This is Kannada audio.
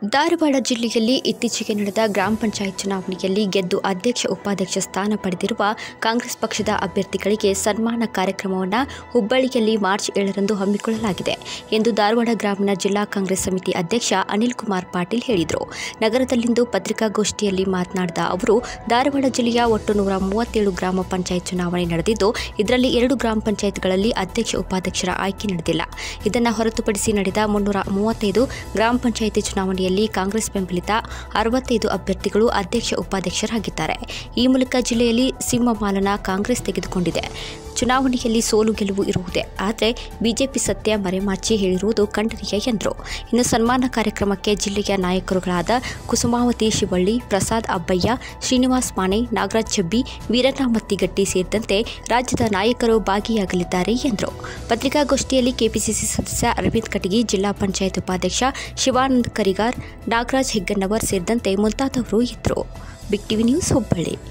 ಧಾರವಾಡ ಜಿಲ್ಲೆಯಲ್ಲಿ ಇತ್ತೀಚೆಗೆ ನಡೆದ ಗ್ರಾಮ ಪಂಚಾಯತ್ ಚುನಾವಣೆಯಲ್ಲಿ ಗೆದ್ದು ಅಧ್ಯಕ್ಷ ಉಪಾಧ್ಯಕ್ಷ ಸ್ಥಾನ ಪಡೆದಿರುವ ಕಾಂಗ್ರೆಸ್ ಪಕ್ಷದ ಅಭ್ಯರ್ಥಿಗಳಿಗೆ ಸನ್ಮಾನ ಕಾರ್ಯಕ್ರಮವನ್ನು ಹುಬ್ಬಳ್ಳಿಯಲ್ಲಿ ಮಾರ್ಚ್ ಏಳರಂದು ಹಮ್ಮಿಕೊಳ್ಳಲಾಗಿದೆ ಎಂದು ಧಾರವಾಡ ಗ್ರಾಮೀಣ ಜಿಲ್ಲಾ ಕಾಂಗ್ರೆಸ್ ಸಮಿತಿ ಅಧ್ಯಕ್ಷ ಅನಿಲ್ ಕುಮಾರ್ ಪಾಟೀಲ್ ಹೇಳಿದರು ನಗರದಲ್ಲಿಂದು ಪತ್ರಿಕಾಗೋಷ್ಠಿಯಲ್ಲಿ ಮಾತನಾಡಿದ ಅವರು ಧಾರವಾಡ ಜಿಲ್ಲೆಯ ಒಟ್ಟು ನೂರ ಮೂವತ್ತೇಳು ಗ್ರಾಮ ಪಂಚಾಯತ್ ಚುನಾವಣೆ ನಡೆದಿದ್ದು ಇದರಲ್ಲಿ ಎರಡು ಗ್ರಾಮ ಪಂಚಾಯತ್ಗಳಲ್ಲಿ ಅಧ್ಯಕ್ಷ ಉಪಾಧ್ಯಕ್ಷರ ಆಯ್ಕೆ ನಡೆದಿಲ್ಲ ಇದನ್ನು ಹೊರತುಪಡಿಸಿ ನಡೆದ ಮುನ್ನೂರ ಮೂವತ್ತೈದು ಗ್ರಾಮ ಪಂಚಾಯಿತಿ ಚುನಾವಣೆಯಲ್ಲಿ ಕಾಂಗ್ರೆಸ್ ಬೆಂಬಲಿತ ಅರವತ್ತೈದು ಅಭ್ಯರ್ಥಿಗಳು ಅಧ್ಯಕ್ಷ ಉಪಾಧ್ಯಕ್ಷರಾಗಿದ್ದಾರೆ ಈ ಮೂಲಕ ಜಿಲ್ಲೆಯಲ್ಲಿ ಸಿಂಹಮಾಲನ ಕಾಂಗ್ರೆಸ್ ತೆಗೆದುಕೊಂಡಿದೆ ಚುನಾವಣೆಯಲ್ಲಿ ಸೋಲು ಗೆಲುವು ಇರುವುದೇ ಆದರೆ ಬಿಜೆಪಿ ಸತ್ಯ ಮರೆಮಾಚಿ ಹೇಳಿರುವುದು ಖಂಡನೀಯ ಎಂದರು ಇನ್ನು ಸನ್ಮಾನ ಕಾರ್ಯಕ್ರಮಕ್ಕೆ ಜಿಲ್ಲೆಯ ನಾಯಕರುಗಳಾದ ಕುಸುಮಾವತಿ ಶಿವಳ್ಳಿ ಪ್ರಸಾದ್ ಅಬ್ಬಯ್ಯ ಶ್ರೀನಿವಾಸ್ ಮಾನೆ ನಾಗರಾಜ್ ಚಬ್ಬಿ ವೀರಣ್ಣ ಮತ್ತಿಗಟ್ಟಿ ಸೇರಿದಂತೆ ರಾಜ್ಯದ ನಾಯಕರು ಭಾಗಿಯಾಗಲಿದ್ದಾರೆ ಎಂದರು ಪತ್ರಿಕಾಗೋಷ್ಠಿಯಲ್ಲಿ ಕೆಪಿಸಿಸಿ ಸದಸ್ಯ ಅರವಿಂದ್ ಕಟಗಿ ಜಿಲ್ಲಾ ಪಂಚಾಯತ್ ಉಪಾಧ್ಯಕ್ಷ ಶಿವಾನಂದ್ ಕರಿಗಾರ್ ನಾಗರಾಜ್ ಹೆಗ್ಗನ್ನವರ್ ಸೇರಿದಂತೆ ಮುಂತಾದವರು ಇದ್ದರು ಬಿಗ್ ಟಿವಿ ನ್ಯೂಸ್ ಹುಬ್ಬಳ್ಳಿ